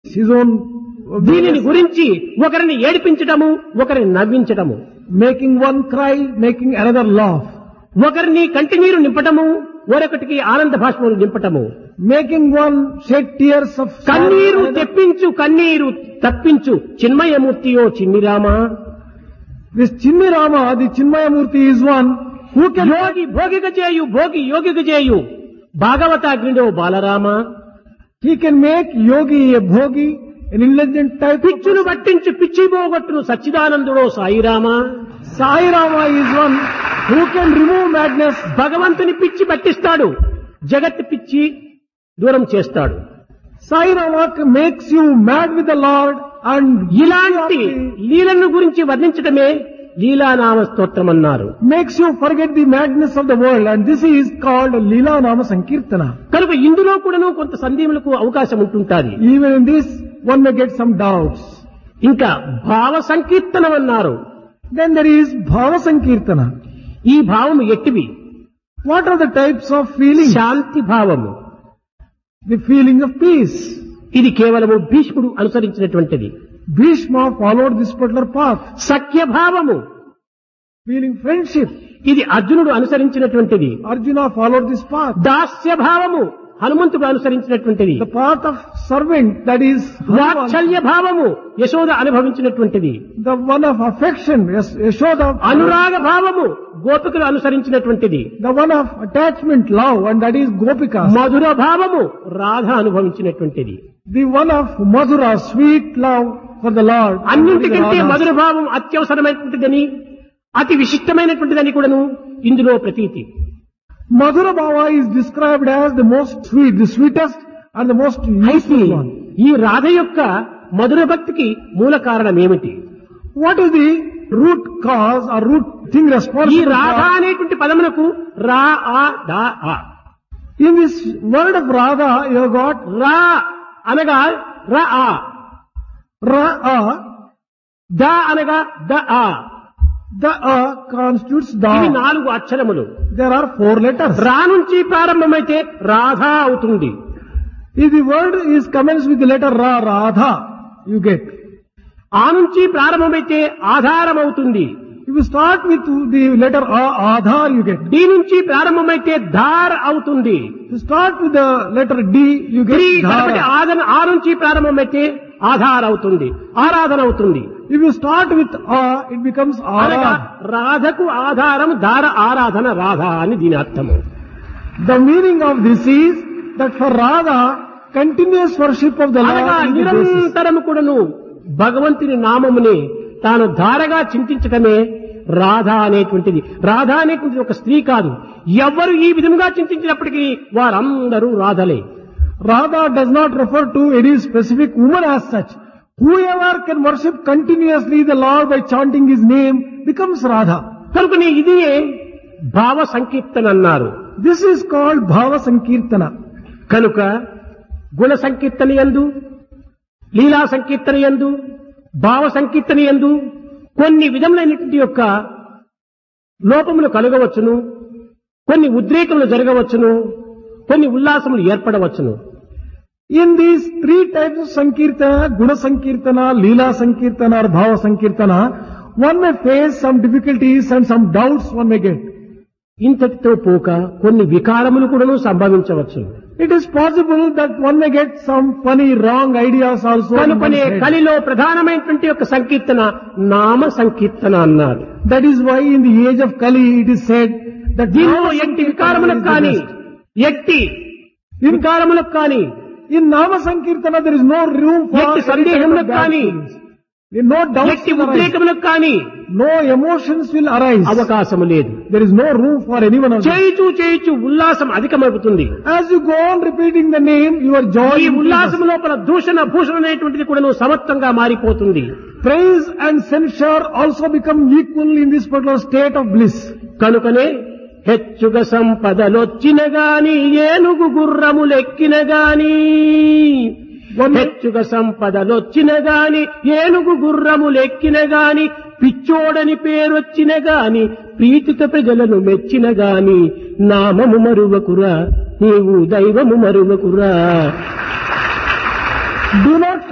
his own దీనిని గురించి ఒకరిని ఏడిపించటము ఒకరిని నవ్వించటము making one cry, making another laugh, ఒకరిని కంటినీరు నింపటము మరొకటికి ఆనంద భాష్పములు నింపటము making one shed tears of sorrow, కన్నీరు another- తెప్పించు కన్నీరు తప్పించు చిన్మయమూర్తియో చిన్నిరామా This Chinni Rama, the Chinmaya Murti is one who can యోగి భోగిక చేయు భోగి యోగిక చేయు భాగవతాగ్నిడో Balarama he can make yogi a bhogi, an intelligent type. of పిచ్చును పట్టించు పిచ్చి పోగొట్టును సచ్చిదానందుడో Sai Rama Sai Rama is one who can remove madness. భగవంతుని పిచ్చి పట్టిస్తాడు జగత్ పిచ్చి దూరం చేస్తాడు Sai Rama makes you mad with the Lord and ఇలాంటి లీలను గురించి వర్ణించటమే లీలానామ స్తోత్రం అన్నారు makes you forget the madness of the world and this is called Leela Nama Sankirtana. కనుక ఇందులో కూడాను కొంత సందేహములకు అవకాశం ఉంటుంటాది Even in this one may get some doubts. ఇంకా భావ సంకీర్తనం అన్నారు Then there is Bhava Sankirtana. ఈ భావము ఎట్టివి What are the types of feeling? శాంతి భావము The feeling of peace. ఇది కేవలము భీష్ముడు అనుసరించినటువంటిది Bhishma followed this particular path. సఖ్య భావము Feeling friendship. ఇది అర్జునుడు అనుసరించినటువంటిది Arjuna followed this path. దాస్య భావము హనుమంతుడు అనుసరించినటువంటిది The path of servant that is Hanuman. వాత్సల్య భావము Yashoda అనుభవించినటువంటిది the one of affection, yes, Yashoda, అనురాగ భావము గోపికలు అనుసరించినటువంటిది the one of attachment, love, and that is Gopika. మధుర భావము Radha అనుభవించినటువంటిది The one of Madhura, sweet love for the Lord. అన్నింటికంటే Radha. మధుర భావం అత్యవసరమైనటువంటిదని అతి విశిష్టమైనటువంటిదని కూడాను ఇందులో ప్రతీతి Madhura Bhava is described as the most sweet, the sweetest and the most అయితే useful one. ఈ రాధ యొక్క మధుర భక్తికి మూల కారణం ఏమిటి What is the root cause or root thing ఈ responsible రాధ for? అనేటువంటి పదమునకు రా ఆ దా ఆ In this word of Radha, you have got రా అనగా ర ఆ Ra, ద అనగా ద ఆ the A constitutes ఇవి Da. నాలుగు అక్షరములు There are four letters. రా నుంచి ప్రారంభమైతే రాధా అవుతుంది If the word is commenced with the letter Ra, Radha, you get. ఆ నుంచి ప్రారంభమైతే ఆధారం అవుతుంది If you start with the letter A, Adhar, you get. D నుంచి ప్రారంభమైతే ధార్ అవుతుంది If you start with the letter D, you get three కాబట్టి Dhara. ఆదన ఆ నుంచి ప్రారంభమైతే ఆధార్ అవుతుంది ఆరాధన అవుతుంది If you start with A, it becomes అనగా Ara. రాధకు ఆధారం దార ఆరాధన రాధ అని దీని అర్థము The meaning of this is that for Radha, continuous worship of the అనగా Lord is the basis. నిరంతరము కూడాను భగవంతుని నామముని తాను ధారగా చింతించటమే రాధ అనేటువంటిది రాధ అనేటువంటిది ఒక స్త్రీ కాదు ఎవరు ఈ విధంగా చింతించినప్పటికీ వారందరూ రాధలే Radha does not refer to any specific woman as such. Whoever can worship continuously the Lord by chanting his name becomes Radha. కనుకనే ఇదే భావ సంకీర్తన అన్నారు This is called Bhava Sankirtana. కనుక గుణ సంకీర్తన యందు లీలా సంకీర్తన యందు భావ సంకీర్తన యందు కొన్ని విధములైనటువంటి యొక్క లోపములు కలగవచ్చును కొన్ని ఉద్రేకములు జరగవచ్చును కొన్ని ఉల్లాసములు ఏర్పడవచ్చును In these three types of Sankirtana, Guna Sankirtana, Leela Sankirtana or Bhava Sankirtana, one may face some difficulties and some doubts one may get. ఇంతటితో పోక కొన్ని వికారములు కూడాను సంభవించవచ్చును It is possible that one may get some funny wrong ideas also. in కనుకనే one's head. కలిలో ప్రధానమైనటువంటి యొక్క సంకీర్తన నామ సంకీర్తన అన్నారు That is why in the age of Kali it is said that దీనిలో Nama ఎట్టి Sankirtana వికారములకు is the కానీ best. ఎట్టి వికారములకు కానీ In Nama Sankirtana there is no room for ఎట్టి any type of సందేహములకు bad కానీ feelings. No doubts ఎట్టి will arise. ఉద్రేకములకు కానీ No emotions will arise. అవకాశము లేదు There is no room for anyone of them. చేయుచు చేయుచు ఉల్లాసం అధికమవుతుంది As you go on repeating the name, your joy ఈ increases. ఉల్లాసం లోపల దూషణ భూషణ అనేటువంటిది కూడా సమత్వంగా మారిపోతుంది Praise and censure also become equal in this particular state of bliss. కనుకనే హెచ్చుగ సంపదలొచ్చిన గాని ఏనుగు గుర్రములెక్కిన గాని హెచ్చుగ సంపదలొచ్చిన గాని ఏనుగు గుర్రములెక్కిన గాని పిచ్చోడని పేరొచ్చిన గాని ప్రీతిత ప్రజలను మెచ్చిన గాని నామము మరువకురా నీవు దైవము మరువకురా Do not